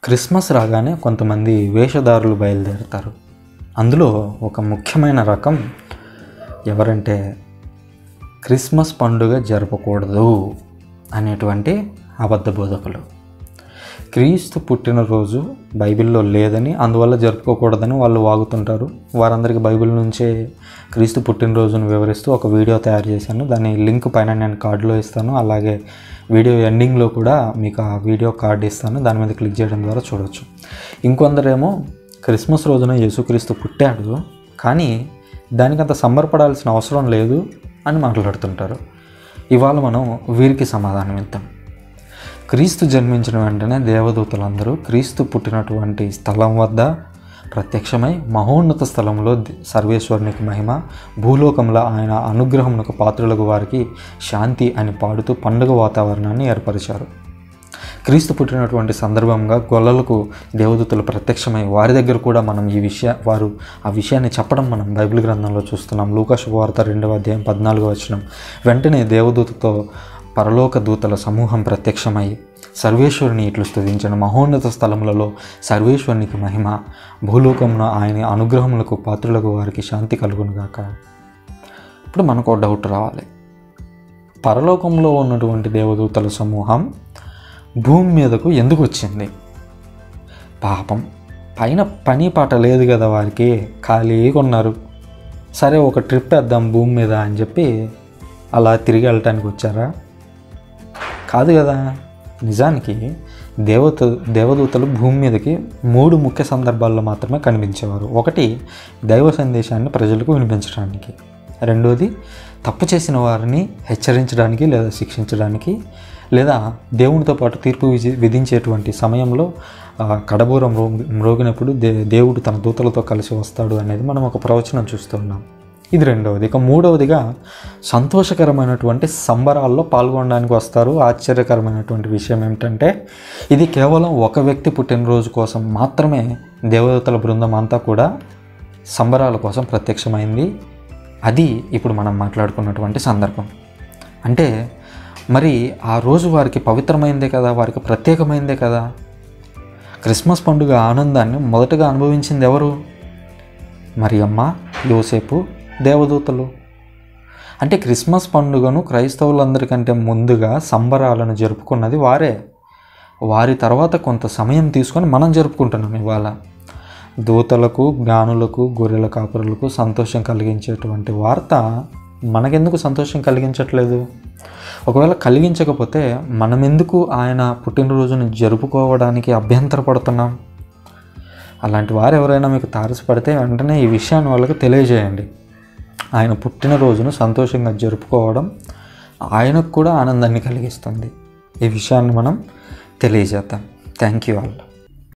Christmas రాగానే కొంతమంది వేషధారులు బయలుదేరుతారు అందులో ఒక ముఖ్యమైన రకం ఎవరంటే క్రిస్మస్ పండుగ జరపకూడదు అనేటువంటి అబద్ధ బోధకులు క్రీస్తు పుట్టినరోజు బైబిల్లో లేదని అందువల్ల జరుపుకోకూడదని వాళ్ళు వాగుతుంటారు వారందరికీ బైబిల్ నుంచే క్రీస్తు పుట్టినరోజును వివరిస్తూ ఒక వీడియో తయారు చేశాను దాని లింక్ పైన నేను కార్డులో ఇస్తాను అలాగే వీడియో ఎండింగ్లో కూడా మీకు ఆ వీడియో కార్డు ఇస్తాను దాని మీద క్లిక్ చేయడం ద్వారా చూడవచ్చు ఇంకొందరేమో క్రిస్మస్ రోజున యేసుక్రీస్తు పుట్టాడు కానీ దానికంత సంబరపడాల్సిన అవసరం లేదు అని మాట్లాడుతుంటారు ఇవాళ మనం వీరికి సమాధానం ఇద్దాం క్రీస్తు జన్మించిన వెంటనే దేవదూతలందరూ క్రీస్తు పుట్టినటువంటి స్థలం వద్ద ప్రత్యక్షమై మహోన్నత స్థలంలో ది- సర్వేశ్వరునికి మహిమ భూలోకంలో ఆయన అనుగ్రహమునకు పాత్రులకు వారికి శాంతి అని పాడుతూ పండుగ వాతావరణాన్ని ఏర్పరిచారు క్రీస్తు పుట్టినటువంటి సందర్భంగా గొల్లలకు దేవదూతలు ప్రత్యక్షమై వారి దగ్గర కూడా మనం ఈ విషయ వారు ఆ విషయాన్ని చెప్పడం మనం బైబిల్ గ్రంథంలో చూస్తున్నాం లూకా శుభవార్త రెండవ అధ్యాయం పద్నాలుగో వచనం వెంటనే దేవదూతతో పరలోక దూతల సమూహం ప్రత్యక్షమై సర్వేశ్వరుని ఇట్లు స్తుతించిన మహోన్నత స్థలములలో సర్వేశ్వరునికి మహిమ భూలోకంలో ఆయన అనుగ్రహములకు పాత్రులకు వారికి శాంతి కలుగునుగాక ఇప్పుడు మనకు ఒక డౌట్ రావాలి పరలోకంలో ఉన్నటువంటి దేవదూతల సమూహం భూమి మీదకు ఎందుకు వచ్చింది పాపం పైన పని పాట లేదు కదా వారికి ఖాళీగా ఉన్నారు సరే ఒక ట్రిప్ వేద్దాం భూమి మీద అని చెప్పి అలా తిరిగి వెళ్ళటానికి వచ్చారా కాదు కదా నిజానికి దేవత దేవదూతలు భూమి మీదకి మూడు ముఖ్య సందర్భాల్లో మాత్రమే కనిపించేవారు ఒకటి దైవ సందేశాన్ని ప్రజలకు వినిపించడానికి రెండోది తప్పు చేసిన వారిని హెచ్చరించడానికి లేదా శిక్షించడానికి లేదా దేవునితో పాటు తీర్పు విధి- విధించేటువంటి సమయంలో ఆ, కడబూరం మ్రో- మ్రోగినప్పుడు దే దేవుడు తన దూతలతో కలిసి వస్తాడు అనేది మనం ఒక ప్రవచనం చూస్తున్నాం ఇది రెండవది ఇక మూడవదిగా సంతోషకరమైనటువంటి సంబరాల్లో పాల్గొనడానికి వస్తారు ఆశ్చర్యకరమైనటువంటి విషయం ఏమిటంటే ఇది కేవలం ఒక వ్యక్తి పుట్టినరోజు కోసం మాత్రమే దేవదూతల బృందం అంతా కూడా సంబరాల కోసం ప్రత్యక్షమైంది అది ఇప్పుడు మనం మాట్లాడుకున్నటువంటి సందర్భం అంటే మరి ఆ రోజు వారికి పవిత్రమైందే కదా వారికి ప్రత్యేకమైందే కదా క్రిస్మస్ పండుగ ఆనందాన్ని మొదటగా అనుభవించింది ఎవరు మరియమ్మ యోసేపు దేవదూతలు అంటే క్రిస్మస్ పండుగను క్రైస్తవులందరికంటే ముందుగా సంబరాలను జరుపుకున్నది వారే వారి తర్వాత కొంత సమయం తీసుకొని మనం జరుపుకుంటున్నాం ఇవాళ దూతలకు జ్ఞానులకు గొర్రెల కాపురులకు సంతోషం కలిగించేటువంటి వార్త మనకెందుకు సంతోషం కలిగించట్లేదు ఒకవేళ కలిగించకపోతే మనం ఎందుకు ఆయన పుట్టినరోజును జరుపుకోవడానికి అభ్యంతరపడుతున్నాం అలాంటి వారు ఎవరైనా మీకు తారసపడితే వెంటనే ఈ విషయాన్ని వాళ్ళకి తెలియజేయండి ఆయన పుట్టినరోజును సంతోషంగా జరుపుకోవడం ఆయనకు కూడా ఆనందాన్ని కలిగిస్తుంది ఈ విషయాన్ని మనం తెలియజేద్దాం థ్యాంక్ యూ ఆల్